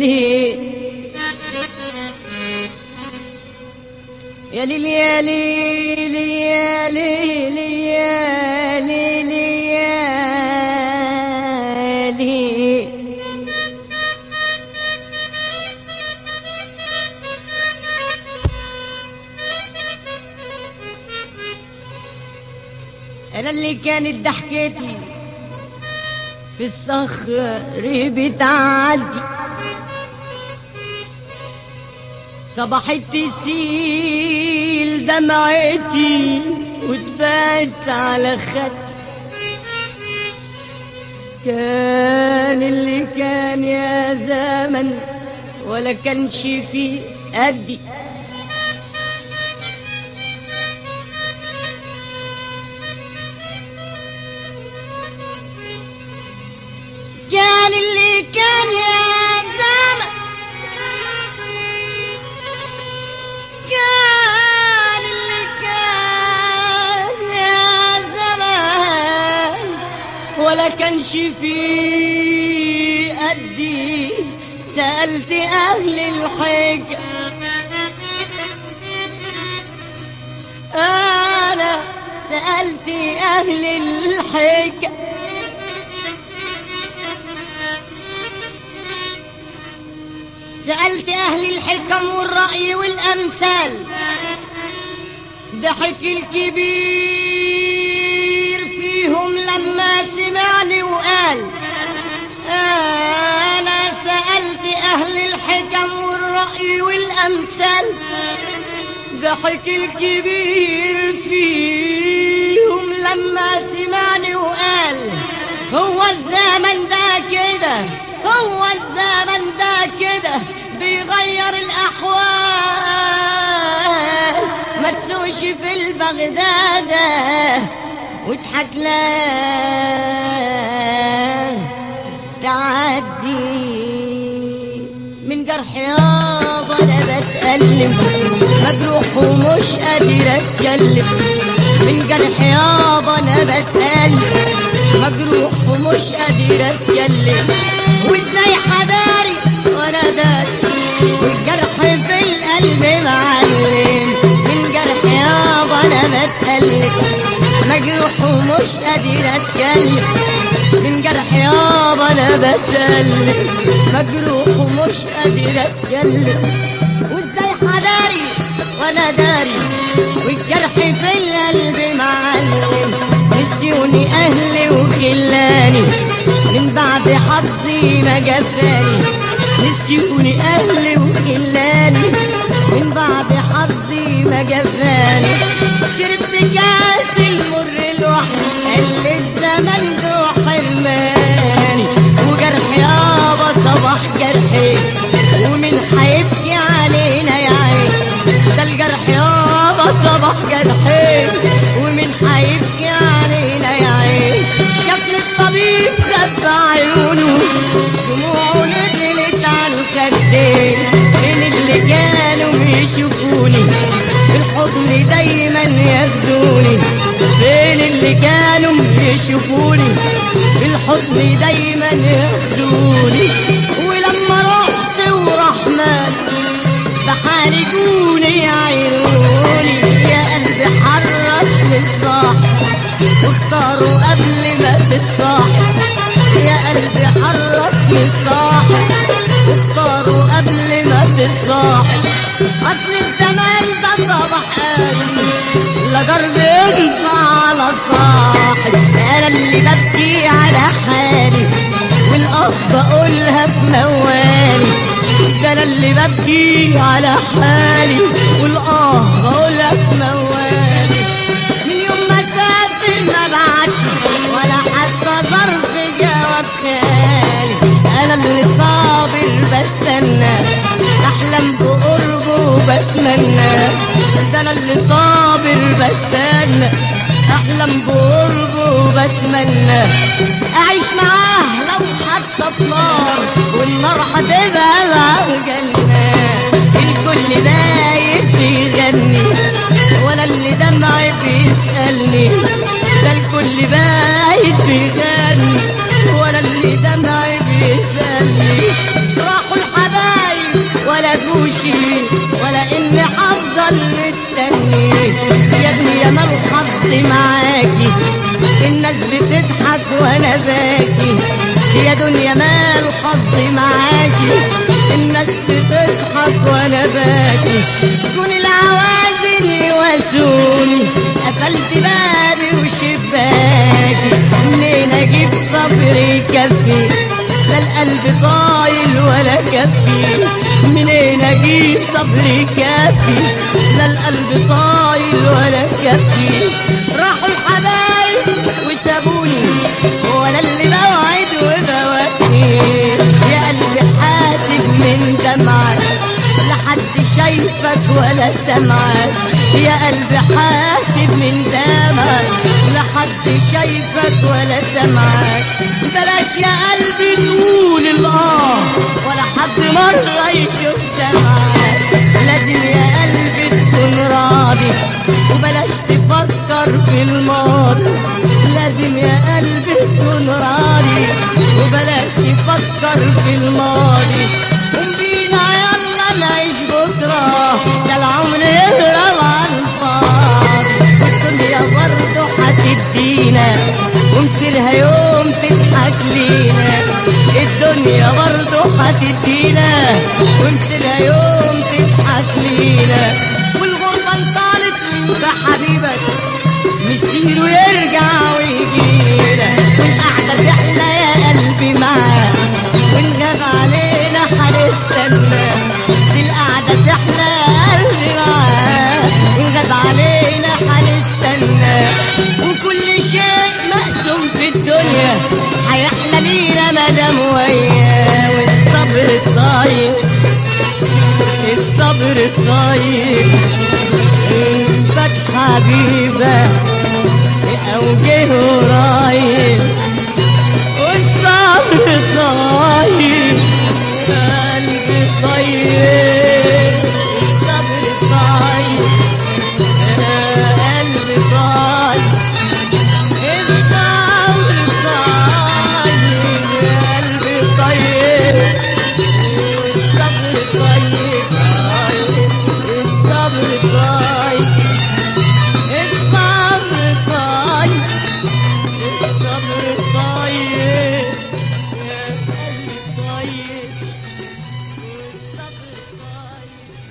ليل يا ليل يا ليل يا ليل يا ليل يا ليل انا اللي كانت ضحكتي في الصخر بتعدي صبحت تسيل دمعتي وتبات على خدي كان اللي كان يا زمن ولا كانش في قدي كان اللي كان يا زمن كان اللي كان يا زمان ولا كانش في قدي سألت أهل الحجة أنا سألت أهل الحجة سألت أهل الحكم والرأي والأمثال ضحك الكبير فيهم لما سمعني وقال أنا سألت أهل الحكم والرأي والأمثال ضحك الكبير فيهم لما سمعني وقال هو الزمن ده كده هو الزمن ده كده بيغير الأحوال ما تسوش في البغدادة واضحك لا تعدي من جرح يابا انا بتألم مجروح ومش قادر اتكلم من جرح يابا انا بتألم مجروح ومش قادر اتكلم وازاي حداري وانا داري والجرح في القلب معلم من جرح يابا انا بتألم مجروح ومش قادر اتكلم من جرح يابا انا بتألم مجروح ومش قادر اتكلم وازاي حداري وانا داري والجرح في القلب معلم نسيوني اهلي وخلاني من بعد حظي ما جفاني نسيوني اهلي وخلاني من بعد حظي ما جفاني شربت كاس المر لوحدي قال الزمن ذو حرماني وجرح يابا صباح جرحي ومن حيبكي علينا يا عين ده الجرح يابا صباح جرحي ومن حيبكي علينا يا عين شافني الطبيب خف عيونه دموعه نزلت على الخدين من اللي كانوا بيشوفوني بالحضن دايما ياخدوني فين اللي كانوا بيشوفوني بالحضن دايما ياخدوني ولما رحت ورحمن بحالجوني عيوني يا قلبي حرص للصاح واختاروا قبل ما تتصاحب يا قلبي حرص للصاحب واختاروا قبل ما تتصاحب اصل الزمان ده صباح قلبي لا جرب ينفع على صاحب انا اللي ببكي على حالي والأخ بقولها في موالي ده انا اللي ببكي على حالي والآه بقولها في موالي من يوم ما سافر ما بعتش ولا حتى ظرف جواب خالي انا اللي صابر بستنى احلم بقربه وبتمنى ده انا اللي صابر بستنى احلم بقربه وبتمنى اعيش معاه لو حتى في نار والنار هتبقى معاه جنة الكل بايت بيغني وانا اللي دمعي بيسألني ده الكل بايت بيغني وانا اللي دمعي بيسألني راحوا الحبايب ولا جوشي ولا اني هفضل مستنيك يا ابني يا ما الحظ معاكي الناس بتضحك وانا باكي يا دنيا ما الحظ معاكي الناس بتضحك وانا باكي كون العوازل يواسوني قفلت بابي وشباكي منين اجيب صبر يكفي لا القلب طايل ولا كفي منين اجيب صبر يكفي لا القلب طايل ولا كفي راحوا الحبايب وسابوني وانا اللي بوعد وبوفي يا قلبي حاسب من دمعك لا حد شايفك ولا سمعك يا قلبي حاسب من دمعك لا حد شايفك ولا سمعك بلاش يا قلبي تقول الاه ولا حد مرة يشوف دمعك لازم يا قلبي تكون راضي وبلاش تفكر في الماضي لازم يا قلبي تكون راضي وبلاش تفكر في الماضي قوم بينا يلا نعيش بكرة ده العمر يهرب على الفاضي الدنيا برضه هتدينا ومصيرها يوم تضحك لينا الدنيا برضه هتدينا ومصيرها يوم تضحك لينا والغربة انطالت بحبيبك مسير ويرجع ويجينا والقعدة تحلى يا قلبي معاه ونغاب علينا هنستنى دي القعدة تحلى يا قلبي معاه ونغاب علينا هنستنى وكل شيء مقسوم في الدنيا هيحلى لينا مدام وياه والصبر الطيب الصبر الطيب انتك حبيبة او جه قريب والصبر طيب قلبي طيب